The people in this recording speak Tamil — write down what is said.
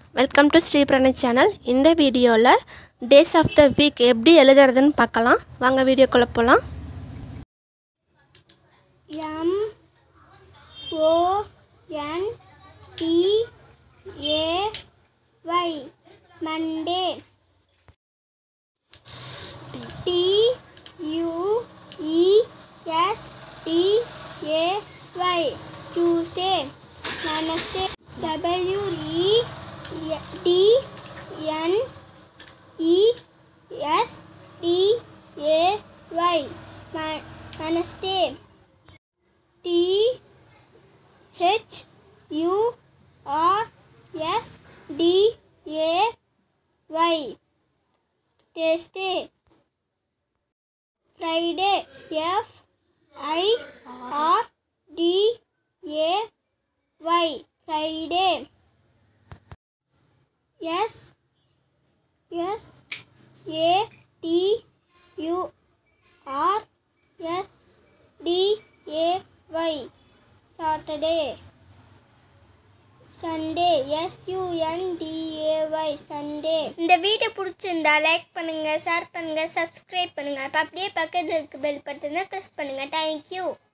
welcome to Sri Pranay channel இந்த வீடியோவில் டேஸ் ஆஃப் த வீக் எப்படி எழுதுறதுன்னு பார்க்கலாம் வாங்க வீடியோக்குள்ளே போகலாம் M O N D A Y Monday T U E S D A Y Tuesday Wednesday W E D N E S D A Y Wednesday T H U R S D A Y Thursday Friday F I R D A Y Friday S S A T U R S D A Y Saturday Sunday S U N D A Y Sunday இந்த வீடியோ பிடிச்சிருந்தா லைக் பண்ணுங்க ஷேர் பண்ணுங்க சப்ஸ்கிரைப் பண்ணுங்க அப்போ அப்படியே பக்கத்தில் இருக்க பெல் பட்டனை ப்ரெஸ் பண்ணுங்க தேங்க்யூ